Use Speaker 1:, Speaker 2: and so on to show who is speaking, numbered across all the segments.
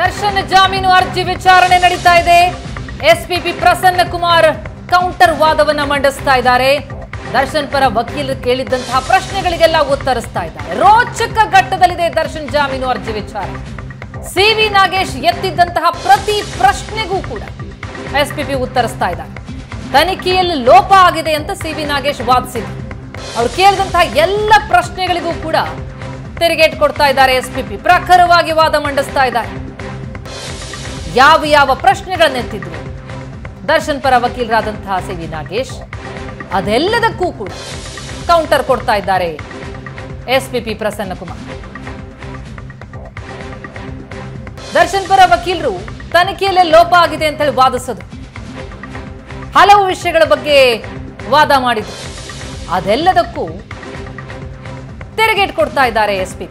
Speaker 1: ದರ್ಶನ್ ಜಾಮೀನು ಅರ್ಜಿ ವಿಚಾರಣೆ ನಡೀತಾ ಇದೆ ಎಸ್ಪಿಪಿ ಪ್ರಸನ್ನ ಕುಮಾರ್ ಕೌಂಟರ್ ವಾದವನ್ನ ಮಂಡಿಸ್ತಾ ಇದ್ದಾರೆ ದರ್ಶನ್ ಪರ ವಕೀಲರು ಕೇಳಿದ್ದಂತಹ ಪ್ರಶ್ನೆಗಳಿಗೆಲ್ಲ ಉತ್ತರಿಸ್ತಾ ಇದ್ದಾರೆ ರೋಚಕ ಘಟ್ಟದಲ್ಲಿದೆ ದರ್ಶನ್ ಜಾಮೀನು ಅರ್ಜಿ ವಿಚಾರಣೆ ಸಿ ವಿ ನಾಗೇಶ್ ಎತ್ತಿದ್ದಂತಹ ಪ್ರತಿ ಪ್ರಶ್ನೆಗೂ ಕೂಡ ಎಸ್ಪಿಪಿ ಉತ್ತರಿಸ್ತಾ ಇದ್ದಾರೆ ತನಿಖೆಯಲ್ಲಿ ಲೋಪ ಆಗಿದೆ ಅಂತ ಸಿ ವಿ ನಾಗೇಶ್ ವಾದಿಸಿದ್ರು ಅವ್ರು ಕೇಳಿದಂತಹ ಎಲ್ಲ ಪ್ರಶ್ನೆಗಳಿಗೂ ಕೂಡ ತೆರಿಗೇಟ್ ಕೊಡ್ತಾ ಇದ್ದಾರೆ ಎಸ್ಪಿಪಿ ಪ್ರಖರವಾಗಿ ವಾದ ಮಂಡಿಸ್ತಾ ಇದ್ದಾರೆ ಯಾವ ಯಾವ ಪ್ರಶ್ನೆಗಳನ್ನೆತ್ತಿದ್ರು ದರ್ಶನ್ ಪರ ವಕೀಲರಾದಂತಹ ಸಿ ವಿ ನಾಗೇಶ್ ಅದೆಲ್ಲದಕ್ಕೂ ಕೂಡ ಕೌಂಟರ್ ಕೊಡ್ತಾ ಇದ್ದಾರೆ ಎಸ್ಪಿಪಿ ಪ್ರಸನ್ನ ಕುಮಾರ್ ದರ್ಶನ್ ಪರ ವಕೀಲರು ತನಿಖೆಯಲ್ಲೇ ಲೋಪ ಆಗಿದೆ ಅಂತ ಹೇಳಿ ವಾದಿಸೋದು ಹಲವು ವಿಷಯಗಳ ಬಗ್ಗೆ ವಾದ ಮಾಡಿದ್ರು ಅದೆಲ್ಲದಕ್ಕೂ ತೆರೆಗೇಟ್ ಕೊಡ್ತಾ ಇದ್ದಾರೆ ಎಸ್ಪಿ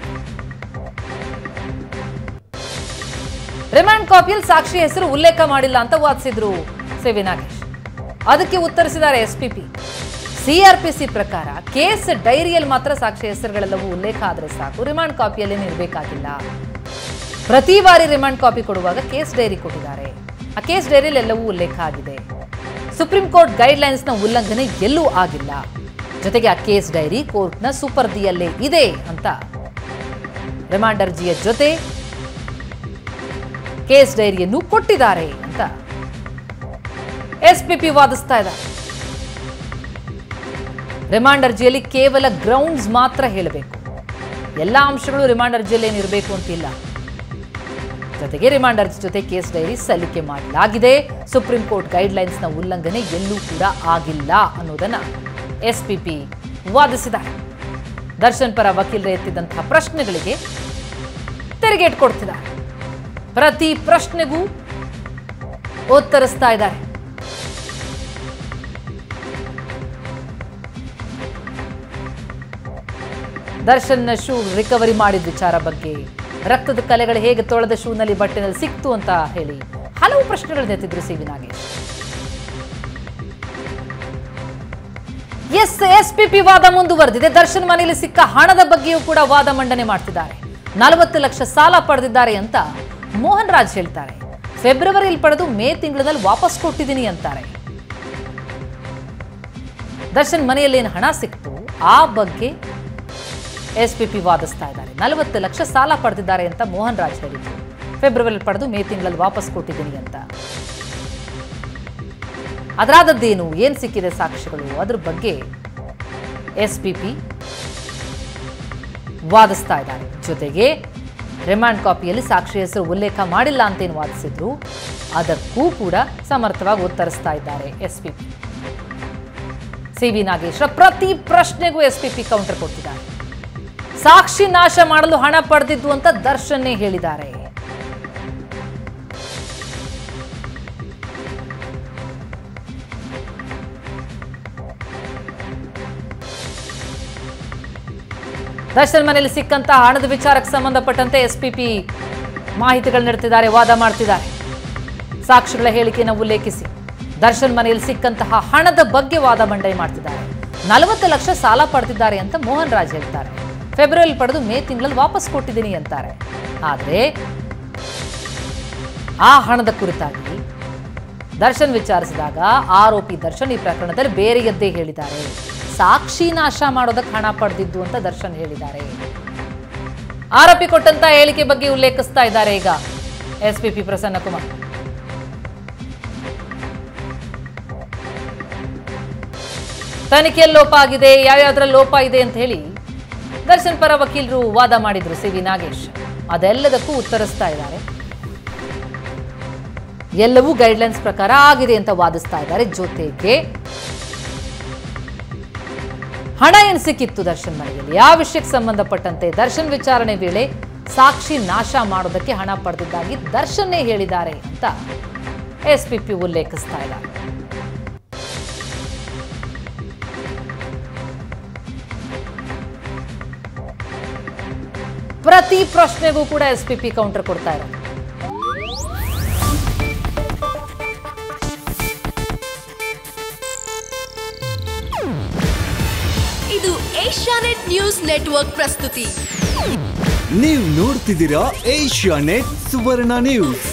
Speaker 1: ರಿಮಾಂಡ್ ಕಾಪಿಯಲ್ಲಿ ಸಾಕ್ಷಿ ಹೆಸರು ಉಲ್ಲೇಖ ಮಾಡಿಲ್ಲ ಅಂತ ವಾದಿಸಿದ್ರು ಸಿ ನಾಗೇಶ್ ಅದಕ್ಕೆ ಉತ್ತರಿಸಿದ್ದಾರೆ ಎಸ್ಪಿಪಿ ಸಿಆರ್ಪಿಸಿ ಪ್ರಕಾರ ಕೇಸ್ ಡೈರಿಯಲ್ಲಿ ಮಾತ್ರ ಸಾಕ್ಷಿ ಹೆಸರುಗಳೆಲ್ಲವೂ ಉಲ್ಲೇಖ ಆದರೆ ಸಾಕು ರಿಮಾಂಡ್ ಕಾಪಿಯಲ್ಲಿ ಇರಬೇಕಾಗಿಲ್ಲ ಪ್ರತಿ ಬಾರಿ ರಿಮಾಂಡ್ ಕಾಪಿ ಕೊಡುವಾಗ ಕೇಸ್ ಡೈರಿ ಕೊಟ್ಟಿದ್ದಾರೆ ಆ ಕೇಸ್ ಡೈರಿಯಲ್ಲಿ ಎಲ್ಲವೂ ಉಲ್ಲೇಖ ಆಗಿದೆ ಸುಪ್ರೀಂ ಕೋರ್ಟ್ ಗೈಡ್ಲೈನ್ಸ್ನ ಉಲ್ಲಂಘನೆ ಎಲ್ಲೂ ಆಗಿಲ್ಲ ಜೊತೆಗೆ ಆ ಕೇಸ್ ಡೈರಿ ಕೋರ್ಟ್ನ ಸುಪರ್ದಿಯಲ್ಲೇ ಇದೆ ಅಂತ ರಿಮಾಂಡ್ ಅರ್ಜಿಯ ಜೊತೆ ಕೇಸ್ ಡೈರಿಯನ್ನು ಕೊಟ್ಟಿದ್ದಾರೆ ಅಂತ ಎಸ್ಪಿಪಿ ವಾದಿಸ್ತಾ ಇದ್ದಾರೆ ರಿಮಾಂಡ್ ಅರ್ಜಿಯಲ್ಲಿ ಕೇವಲ ಗ್ರೌಂಡ್ಸ್ ಮಾತ್ರ ಹೇಳಬೇಕು ಎಲ್ಲ ಅಂಶಗಳು ರಿಮಾಂಡ್ ಅರ್ಜಿಯಲ್ಲಿ ಏನಿರಬೇಕು ಅಂತಿಲ್ಲ ಜೊತೆಗೆ ರಿಮಾಂಡ್ ಅರ್ಜಿ ಜೊತೆ ಕೇಸ್ ಡೈರಿ ಸಲ್ಲಿಕೆ ಮಾಡಲಾಗಿದೆ ಸುಪ್ರೀಂ ಕೋರ್ಟ್ ಗೈಡ್ಲೈನ್ಸ್ನ ಉಲ್ಲಂಘನೆ ಎಲ್ಲೂ ಕೂಡ ಆಗಿಲ್ಲ ಅನ್ನೋದನ್ನ ಎಸ್ಪಿಪಿ ವಾದಿಸಿದ್ದಾರೆ ದರ್ಶನ್ ಪರ ವಕೀಲರು ಎತ್ತಿದಂತಹ ಪ್ರಶ್ನೆಗಳಿಗೆ ತೆರಿಗೇಟ್ ಕೊಡ್ತಿದ್ದಾರೆ ಪ್ರತಿ ಪ್ರಶ್ನೆಗೂ ಉತ್ತರಿಸ್ತಾ ಇದ್ದಾರೆ ದರ್ಶನ್ ಶೂ ರಿಕವರಿ ಮಾಡಿದ ವಿಚಾರ ಬಗ್ಗೆ ರಕ್ತದ ಕಲೆಗಳು ಹೇಗೆ ತೊಳೆದ ಶೂನಲ್ಲಿ ಬಟ್ಟೆನಲ್ಲಿ ಸಿಕ್ತು ಅಂತ ಹೇಳಿ ಹಲವು ಪ್ರಶ್ನೆಗಳನ್ನ ಎತ್ತಿದ್ರು C V Nagesh S SPP ವಾದ ಮುಂದುವರೆದಿದೆ ದರ್ಶನ್ ಮನೆಯಲ್ಲಿ ಸಿಕ್ಕ ಹಣದ ಬಗ್ಗೆಯೂ ಕೂಡ ವಾದ ಮಂಡನೆ ಮಾಡ್ತಿದ್ದಾರೆ ನಲವತ್ತು ಲಕ್ಷ ಸಾಲ ಪಡೆದಿದ್ದಾರೆ ಅಂತ ಮೋಹನ್ ರಾಜ್ ಹೇಳ್ತಾರೆ ಫೆಬ್ರವರಿಯಲ್ಲಿ ಪಡೆದು ಮೇ ತಿಂಗಳಲ್ಲಿ ವಾಪಸ್ ಕೊಟ್ಟಿದ್ದೀನಿ ಅಂತಾರೆ ದರ್ಶನ್ ಮನೆಯಲ್ಲಿ ಏನು ಹಣ ಸಿಕ್ತು ಆ ಬಗ್ಗೆ ಎಸ್ಪಿಪಿ ವಾದಿಸ್ತಾ ಇದ್ದಾರೆ ನಲವತ್ತು ಲಕ್ಷ ಸಾಲ ಪಡೆದಿದ್ದಾರೆ ಅಂತ ಮೋಹನ್ ರಾಜ್ ಹೇಳಿದ್ರು ಫೆಬ್ರವರಿ ಪಡೆದು ಮೇ ತಿಂಗಳಲ್ಲಿ ವಾಪಸ್ ಕೊಟ್ಟಿದ್ದೀನಿ ಅಂತ ಅದರಾದದ್ದೇನು ಏನ್ ಸಿಕ್ಕಿದೆ ಸಾಕ್ಷ್ಯಗಳು ಅದ್ರ ಬಗ್ಗೆ ಎಸ್ಪಿಪಿ ವಾದಿಸ್ತಾ ಇದ್ದಾರೆ ಜೊತೆಗೆ ರಿಮಾಂಡ್ ಕಾಪಿಯಲ್ಲಿ ಸಾಕ್ಷಿ ಹೆಸರು ಉಲ್ಲೇಖ ಮಾಡಿಲ್ಲ ಅಂತೇನು ವಾದಿಸಿದ್ರು ಅದಕ್ಕೂ ಕೂಡ ಸಮರ್ಥವಾಗಿ ಉತ್ತರಿಸ್ತಾ ಇದ್ದಾರೆ ಎಸ್ಪಿಪಿ ಸಿ ವಿ ನಾಗೇಶ್ವರ ಪ್ರತಿ ಪ್ರಶ್ನೆಗೂ ಎಸ್ಪಿಪಿ ಕೌಂಟರ್ ಕೊಡ್ತಿದ್ದಾರೆ ಸಾಕ್ಷಿ ನಾಶ ಮಾಡಲು ಹಣ ಪಡೆದಿದ್ದು ಅಂತ ದರ್ಶನ್ನೇ ಹೇಳಿದ್ದಾರೆ ದರ್ಶನ್ ಮನೆಯಲ್ಲಿ ಸಿಕ್ಕಂತಹ ಹಣದ ವಿಚಾರಕ್ಕೆ ಸಂಬಂಧಪಟ್ಟಂತೆ ಎಸ್ಪಿಪಿ ಮಾಹಿತಿಗಳು ನೀಡ್ತಿದ್ದಾರೆ ವಾದ ಮಾಡ್ತಿದ್ದಾರೆ ಸಾಕ್ಷಿಗಳ ಹೇಳಿಕೆಯನ್ನು ಉಲ್ಲೇಖಿಸಿ ದರ್ಶನ್ ಮನೆಯಲ್ಲಿ ಸಿಕ್ಕಂತಹ ಹಣದ ಬಗ್ಗೆ ವಾದ ಮಂಡನೆ ಮಾಡ್ತಿದ್ದಾರೆ ನಲವತ್ತು ಲಕ್ಷ ಸಾಲ ಪಡೆದಿದ್ದಾರೆ ಅಂತ ಮೋಹನ್ ರಾಜ್ ಹೇಳ್ತಾರೆ ಫೆಬ್ರವರಿ ಪಡೆದು ಮೇ ತಿಂಗಳಲ್ಲಿ ವಾಪಸ್ ಕೊಟ್ಟಿದ್ದೀನಿ ಅಂತಾರೆ ಆದರೆ ಆ ಹಣದ ಕುರಿತಾಗಿ ದರ್ಶನ್ ವಿಚಾರಿಸಿದಾಗ ಆರೋಪಿ ದರ್ಶನ್ ಈ ಪ್ರಕರಣದಲ್ಲಿ ಬೇರೆಯದ್ದೇ ಹೇಳಿದ್ದಾರೆ ಸಾಕ್ಷಿ ನಾಶ ಮಾಡೋದಕ್ಕೆ ಹಣ ಪಡೆದಿದ್ದು ಅಂತ ದರ್ಶನ್ ಹೇಳಿದ್ದಾರೆ ಆರೋಪಿ ಕೊಟ್ಟಂತ ಹೇಳಿಕೆ ಬಗ್ಗೆ ಉಲ್ಲೇಖಿಸ್ತಾ ಇದ್ದಾರೆ ಈಗ ಎಸ್ಪಿಪಿ ಪ್ರಸನ್ನ ಕುಮಾರ್ ತನಿಖೆಯಲ್ಲಿ ಲೋಪ ಆಗಿದೆ ಯಾವ್ಯಾವ್ದ್ರಲ್ಲಿ ಲೋಪ ಇದೆ ಅಂತ ಹೇಳಿ ದರ್ಶನ್ ಪರ ವಕೀಲರು ವಾದ ಮಾಡಿದ್ರು ಸಿ ವಿ ನಾಗೇಶ್ ಅದೆಲ್ಲದಕ್ಕೂ ಉತ್ತರಿಸ್ತಾ ಇದ್ದಾರೆ ಎಲ್ಲವೂ ಗೈಡ್ಲೈನ್ಸ್ ಪ್ರಕಾರ ಆಗಿದೆ ಅಂತ ವಾದಿಸ್ತಾ ಇದ್ದಾರೆ ಜೊತೆಗೆ ಹಣ ಏನ್ ಸಿಕ್ಕಿತ್ತು ದರ್ಶನ್ ಮನೆಯಲ್ಲಿ ಯಾವ ವಿಷಯಕ್ಕೆ ಸಂಬಂಧಪಟ್ಟಂತೆ ದರ್ಶನ್ ವಿಚಾರಣೆ ವೇಳೆ ಸಾಕ್ಷಿ ನಾಶ ಮಾಡೋದಕ್ಕೆ ಹಣ ಪಡೆದಿದ್ದಾಗಿ ದರ್ಶನ್ನೇ ಹೇಳಿದ್ದಾರೆ ಅಂತ ಎಸ್ಪಿಪಿ ಉಲ್ಲೇಖಿಸ್ತಾ ಇದ್ದಾರೆ ಪ್ರತಿ ಪ್ರಶ್ನೆಗೂ ಕೂಡ ಎಸ್ಪಿಪಿ ಕೌಂಟರ್ ಕೊಡ್ತಾ ಇದ್ದಾರೆ
Speaker 2: ಇದು ಏಷ್ಯಾನೆಟ್ ನ್ಯೂಸ್ ನೆಟ್ವರ್ಕ್ ಪ್ರಸ್ತುತಿ ನೀವು ನೋಡ್ತಿದ್ದೀರಾ ಏಷ್ಯಾ ನೆಟ್ ಸುವರ್ಣ ನ್ಯೂಸ್